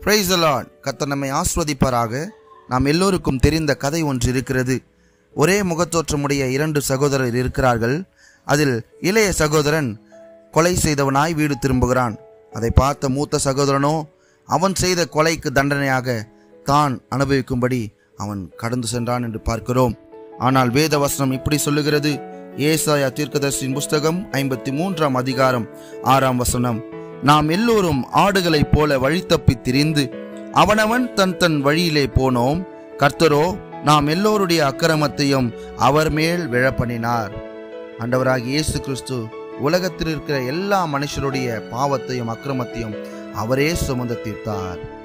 price Lord கர்த்தர் நம்மை ஆஸ்வதிப்பாராக நாம் எல்லோருக்கும் தெரிந்த கதை ஒன்று இருக்கிறது ஒரே முகத்தோற்றமுடைய இரண்டு சகோதரர் இருக்கிறார்கள் அதில் இளைய சகோதரன் கொலை செய்தவனாய் வீடு திரும்புகிறான் அதை பார்த்த மூத்த சகோதரனோ அவன் செய்த கொலைக்கு தண்டனையாக தான் அனுபவிக்கும்படி அவன் கடந்து சென்றான் என்று பார்க்கிறோம் ஆனால் வேத வசனம் இப்படி சொல்லுகிறது ஏசாயா தீர்க்கதர்சியின் புஸ்தகம் ஐம்பத்தி மூன்றாம் அதிகாரம் ஆறாம் வசனம் நாம் எல்லோரும் ஆடுகளைப் போல வழி தப்பித் திரிந்து அவனவன் தன் தன் வழியிலே போனோம் கர்த்தரோ நாம் எல்லோருடைய அக்கிரமத்தையும் அவர் மேல் விழப்பண்ணினார் ஆண்டவராகிய இயேசு கிறிஸ்து உலகத்தில் இருக்கிற எல்லா மனுஷருடைய பாவத்தையும் அக்கிரமத்தையும் அவரே சுமந்து தீர்த்தார்